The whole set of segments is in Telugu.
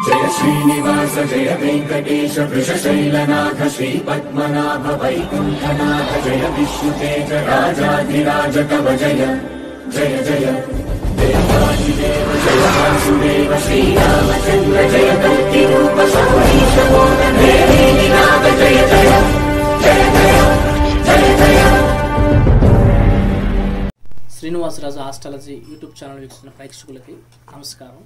जय श्रीनिवास जय वेङ्कटेश वृषशैलनाथ श्रीपद्मनाभ वैकुण्ठनाथ जय विष्णुतेज राजाधिराज कव जय जय जय देवादिदेव जय वासुदेव श्रीरामचन्द्र जय कल्किरूप शौरीश मोदन देवीनाथ जय जय जय जय जय जय శ్రీనివాసరాజు ఆస్ట్రాలజీ యూట్యూబ్ ఛానల్ వీక్షిస్తున్న ప్రేక్షకులకి నమస్కారం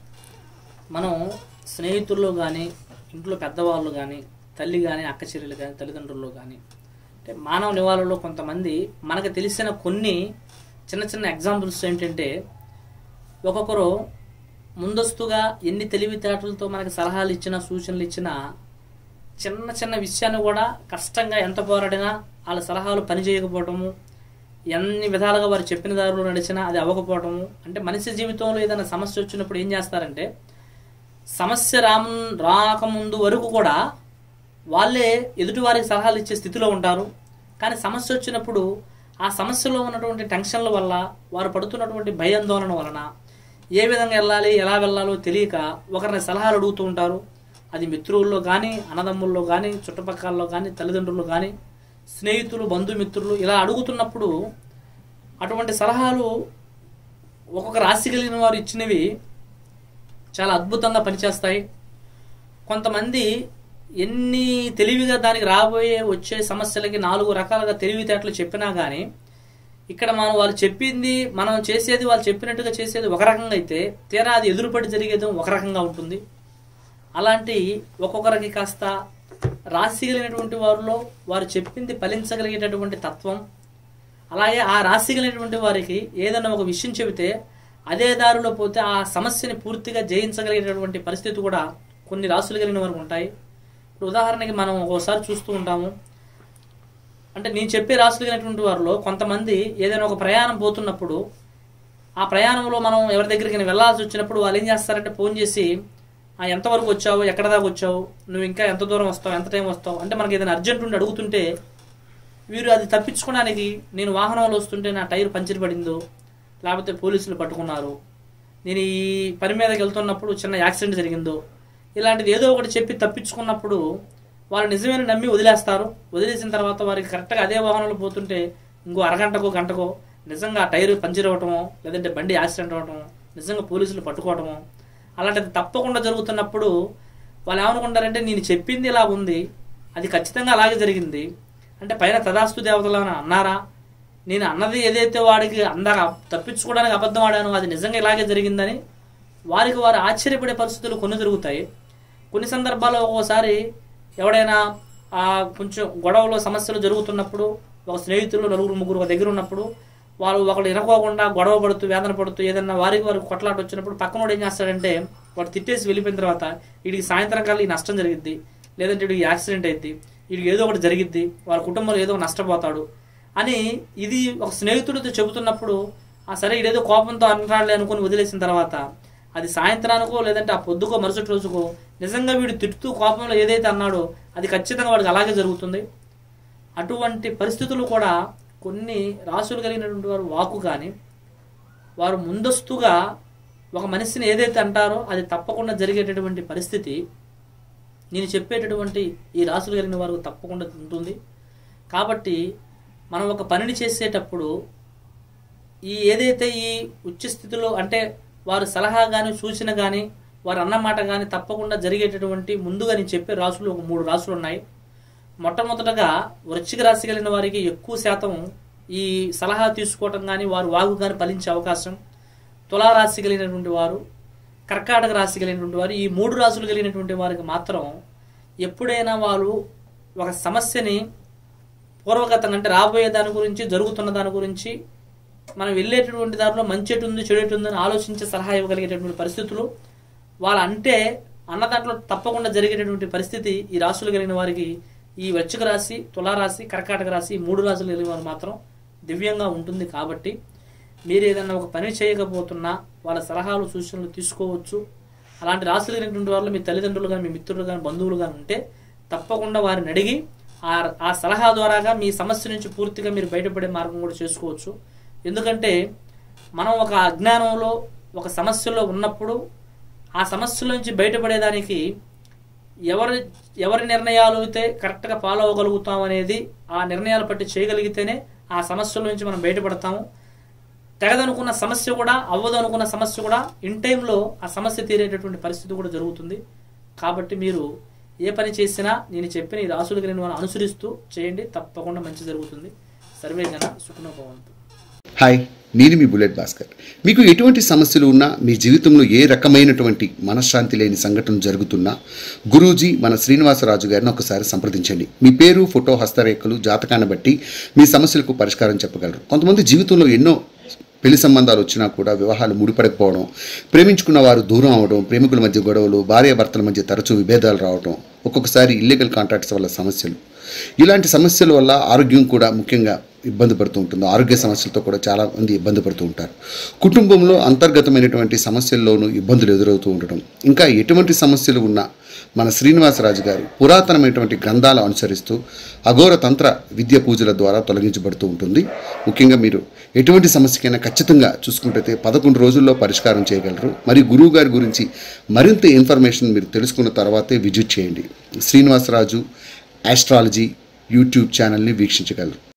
మనం స్నేహితుల్లో కానీ ఇంట్లో పెద్దవాళ్ళు కానీ తల్లి కానీ అక్క చెల్లెలు కానీ తల్లిదండ్రుల్లో కానీ అంటే మానవ నివాళుల్లో కొంతమంది మనకు తెలిసిన కొన్ని చిన్న చిన్న ఎగ్జాంపుల్స్ ఏంటంటే ఒక్కొక్కరు ముందస్తుగా ఎన్ని తెలివితేటలతో మనకి సలహాలు ఇచ్చినా సూచనలు ఇచ్చినా చిన్న చిన్న విషయాన్ని కూడా కష్టంగా ఎంత పోరాడినా వాళ్ళ సలహాలు పనిచేయకపోవటము ఎన్ని విధాలుగా వారు చెప్పిన దారిలో నడిచినా అది అవ్వకపోవటము అంటే మనిషి జీవితంలో ఏదైనా సమస్య వచ్చినప్పుడు ఏం చేస్తారంటే సమస్య రాము రాకముందు వరకు కూడా వాళ్ళే ఎదుటి వారికి సలహాలు ఇచ్చే స్థితిలో ఉంటారు కానీ సమస్య వచ్చినప్పుడు ఆ సమస్యలో ఉన్నటువంటి టెన్షన్ల వల్ల వారు పడుతున్నటువంటి భయాందోళన వలన ఏ విధంగా వెళ్ళాలి ఎలా వెళ్ళాలో తెలియక ఒకరిని సలహాలు అడుగుతూ ఉంటారు అది మిత్రుల్లో కానీ అన్నదమ్ముల్లో కానీ చుట్టుపక్కలలో కానీ తల్లిదండ్రులు కానీ స్నేహితులు బంధుమిత్రులు ఇలా అడుగుతున్నప్పుడు అటువంటి సలహాలు ఒక్కొక్క రాశి కలిగిన వారు ఇచ్చినవి చాలా అద్భుతంగా పనిచేస్తాయి కొంతమంది ఎన్ని తెలివిగా దానికి రాబోయే వచ్చే సమస్యలకి నాలుగు రకాలుగా తెలివితేటలు చెప్పినా కానీ ఇక్కడ మనం వాళ్ళు చెప్పింది మనం చేసేది వాళ్ళు చెప్పినట్టుగా చేసేది ఒక రకంగా అయితే తీరా అది ఎదురుపడి జరిగేది ఒక రకంగా ఉంటుంది అలాంటి ఒక్కొక్కరికి కాస్త రాశి కలిగినటువంటి వారిలో వారు చెప్పింది ఫలించగలిగేటటువంటి తత్వం అలాగే ఆ రాశి కలిగినటువంటి వారికి ఏదైనా ఒక విషయం చెబితే అదే దారిలో పోతే ఆ సమస్యని పూర్తిగా జయించగలిగేటటువంటి పరిస్థితి కూడా కొన్ని రాసులు కలిగిన వారికి ఉంటాయి ఇప్పుడు ఉదాహరణకి మనం ఒకసారి చూస్తూ ఉంటాము అంటే నేను చెప్పే రాసులు కలిగినటువంటి వారిలో కొంతమంది ఏదైనా ఒక ప్రయాణం పోతున్నప్పుడు ఆ ప్రయాణంలో మనం ఎవరి దగ్గరికి వెళ్ళాల్సి వచ్చినప్పుడు వాళ్ళు ఏం చేస్తారంటే ఫోన్ చేసి "ఆ, ఎంతవరకు వచ్చావు ఎక్కడ దాకా వచ్చావు నువ్వు ఇంకా ఎంత దూరం వస్తావు ఎంత టైం వస్తావు అంటే మనకి ఏదైనా అర్జెంట్ ఉండి అడుగుతుంటే వీరు అది తప్పించుకోవడానికి నేను వాహనంలో వస్తుంటే నా టైర్ పంచర్ పడిందో లేకపోతే పోలీసులు పట్టుకున్నారు నేను ఈ పని మీదకి వెళ్తున్నప్పుడు చిన్న యాక్సిడెంట్ జరిగిందో ఇలాంటిది ఏదో ఒకటి చెప్పి తప్పించుకున్నప్పుడు వాళ్ళు నిజమైన నమ్మి వదిలేస్తారు వదిలేసిన తర్వాత వారికి కరెక్ట్గా అదే వాహనంలో పోతుంటే ఇంకో అరగంటకో గంటకో నిజంగా ఆ టైర్ పంచర్ అవ్వటమో లేదంటే బండి యాక్సిడెంట్ అవ్వటమో నిజంగా పోలీసులు పట్టుకోవటమో అలాంటిది తప్పకుండా జరుగుతున్నప్పుడు వాళ్ళు ఏమనుకుంటారంటే నేను చెప్పింది ఇలా ఉంది అది ఖచ్చితంగా అలాగే జరిగింది అంటే పైన తదాస్తు దేవతలు అని అన్నారా నేను అన్నది ఏదైతే వాడికి అందాక తప్పించుకోవడానికి అబద్ధం ఆడానో అది నిజంగా ఇలాగే జరిగిందని వారికి వారు ఆశ్చర్యపడే పరిస్థితులు కొన్ని జరుగుతాయి కొన్ని సందర్భాల్లో ఒక్కోసారి ఎవడైనా ఆ కొంచెం గొడవలో సమస్యలు జరుగుతున్నప్పుడు ఒక స్నేహితులు నలుగురు ముగ్గురు ఒక దగ్గర ఉన్నప్పుడు వాళ్ళు ఒకళ్ళు వినకోకుండా గొడవ పడుతూ వేదన పడుతూ ఏదన్నా వారికి వారికి కొట్లాట వచ్చినప్పుడు పక్కనోడు ఏం చేస్తాడంటే వాడు తిట్టేసి వెళ్ళిపోయిన తర్వాత వీడికి సాయంత్రం కల్లా ఈ నష్టం జరిగిద్ది లేదంటే వీడికి యాక్సిడెంట్ అయింది వీడికి ఏదో ఒకటి జరిగిద్ది వాళ్ళ కుటుంబంలో ఏదో ఒకటి నష్టపోతాడు అని ఇది ఒక స్నేహితుడితో చెబుతున్నప్పుడు ఆ సరే ఇదేదో కోపంతో అంటాడులే అనుకుని వదిలేసిన తర్వాత అది సాయంత్రానికో లేదంటే ఆ పొద్దుకో మరుసటి రోజుకో నిజంగా వీడు తిట్టుతూ కోపంలో ఏదైతే అన్నాడో అది ఖచ్చితంగా వాడికి అలాగే జరుగుతుంది అటువంటి పరిస్థితులు కూడా కొన్ని రాసులు కలిగినటువంటి వారు వాకు కానీ వారు ముందస్తుగా ఒక మనిషిని ఏదైతే అంటారో అది తప్పకుండా జరిగేటటువంటి పరిస్థితి నేను చెప్పేటటువంటి ఈ రాసులు కలిగిన వారికి తప్పకుండా ఉంటుంది కాబట్టి మనం ఒక పనిని చేసేటప్పుడు ఈ ఏదైతే ఈ ఉచ్చ స్థితిలో అంటే వారు సలహా కానీ సూచన కానీ వారు అన్నమాట కానీ తప్పకుండా జరిగేటటువంటి ముందుగా నేను చెప్పే రాసులు ఒక మూడు రాసులు ఉన్నాయి మొట్టమొదటగా వృశ్చిక రాశి కలిగిన వారికి ఎక్కువ శాతం ఈ సలహా తీసుకోవటం కానీ వారు వాగు కానీ ఫలించే అవకాశం తులారాశి కలిగినటువంటి వారు కర్కాటక రాశి కలిగినటువంటి వారు ఈ మూడు రాశులు కలిగినటువంటి వారికి మాత్రం ఎప్పుడైనా వారు ఒక సమస్యని పూర్వగతంగా అంటే రాబోయే దాని గురించి జరుగుతున్న దాని గురించి మనం వెళ్ళేటటువంటి దారిలో మంచి ఎటు ఉంది చెడు ఎటు ఉందని ఆలోచించి సలహా ఇవ్వగలిగేటటువంటి పరిస్థితులు వాళ్ళ అంటే అన్న దాంట్లో తప్పకుండా జరిగేటటువంటి పరిస్థితి ఈ రాశులు కలిగిన వారికి ఈ వృశ్చిక రాశి తులారాశి కర్కాటక రాశి ఈ మూడు రాశులు కలిగిన వారు మాత్రం దివ్యంగా ఉంటుంది కాబట్టి మీరు ఏదైనా ఒక పని చేయకపోతున్నా వాళ్ళ సలహాలు సూచనలు తీసుకోవచ్చు అలాంటి రాశులు కలిగినటువంటి వాళ్ళు మీ తల్లిదండ్రులు కానీ మీ మిత్రులు కానీ బంధువులు కానీ ఉంటే తప్పకుండా వారిని అడిగి ఆ ఆ సలహా ద్వారాగా మీ సమస్య నుంచి పూర్తిగా మీరు బయటపడే మార్గం కూడా చేసుకోవచ్చు ఎందుకంటే మనం ఒక అజ్ఞానంలో ఒక సమస్యలో ఉన్నప్పుడు ఆ సమస్యల నుంచి బయటపడేదానికి ఎవరి ఎవరి నిర్ణయాలు అయితే కరెక్ట్గా ఫాలో అవ్వగలుగుతాం అనేది ఆ నిర్ణయాలు పట్టి చేయగలిగితేనే ఆ సమస్యల నుంచి మనం బయటపడతాము తెగదనుకున్న సమస్య కూడా అవ్వదు అనుకున్న సమస్య కూడా ఇన్ టైంలో ఆ సమస్య తీరేటటువంటి పరిస్థితి కూడా జరుగుతుంది కాబట్టి మీరు ఏ పని చేసినా నేను చెప్పిన ఈ రాసులు కలిగిన వాళ్ళు అనుసరిస్తూ చేయండి తప్పకుండా మంచి జరుగుతుంది సర్వే జన సుఖనోభవంతు హాయ్ నేను మీ బుల్లెట్ భాస్కర్ మీకు ఎటువంటి సమస్యలు ఉన్నా మీ జీవితంలో ఏ రకమైనటువంటి మనశ్శాంతి లేని సంఘటన జరుగుతున్నా గురూజీ మన శ్రీనివాసరాజు గారిని ఒకసారి సంప్రదించండి మీ పేరు ఫోటో హస్తరేఖలు జాతకాన్ని బట్టి మీ సమస్యలకు పరిష్కారం చెప్పగలరు కొంతమంది జీవితంలో ఎన్నో పెళ్లి సంబంధాలు వచ్చినా కూడా వివాహాలు ముడిపడకపోవడం ప్రేమించుకున్న వారు దూరం అవడం ప్రేమికుల మధ్య గొడవలు భార్యాభర్తల మధ్య తరచూ విభేదాలు రావడం ఒక్కొక్కసారి ఇల్లీగల్ కాంట్రాక్ట్స్ వల్ల సమస్యలు ఇలాంటి సమస్యల వల్ల ఆరోగ్యం కూడా ముఖ్యంగా ఇబ్బంది పడుతూ ఉంటుంది ఆరోగ్య సమస్యలతో కూడా చాలా మంది ఇబ్బంది పడుతూ ఉంటారు కుటుంబంలో అంతర్గతమైనటువంటి సమస్యల్లోనూ ఇబ్బందులు ఎదురవుతూ ఉండటం ఇంకా ఎటువంటి సమస్యలు ఉన్నా మన శ్రీనివాసరాజు గారు పురాతనమైనటువంటి గ్రంథాలు అనుసరిస్తూ అఘోర తంత్ర విద్య పూజల ద్వారా తొలగించబడుతూ ఉంటుంది ముఖ్యంగా మీరు ఎటువంటి సమస్యకైనా ఖచ్చితంగా చూసుకుంటే పదకొండు రోజుల్లో పరిష్కారం చేయగలరు మరి గురువు గారి గురించి మరింత ఇన్ఫర్మేషన్ మీరు తెలుసుకున్న తర్వాతే విజిట్ చేయండి శ్రీనివాసరాజు ఆస్ట్రాలజీ యూట్యూబ్ ఛానల్ని వీక్షించగలరు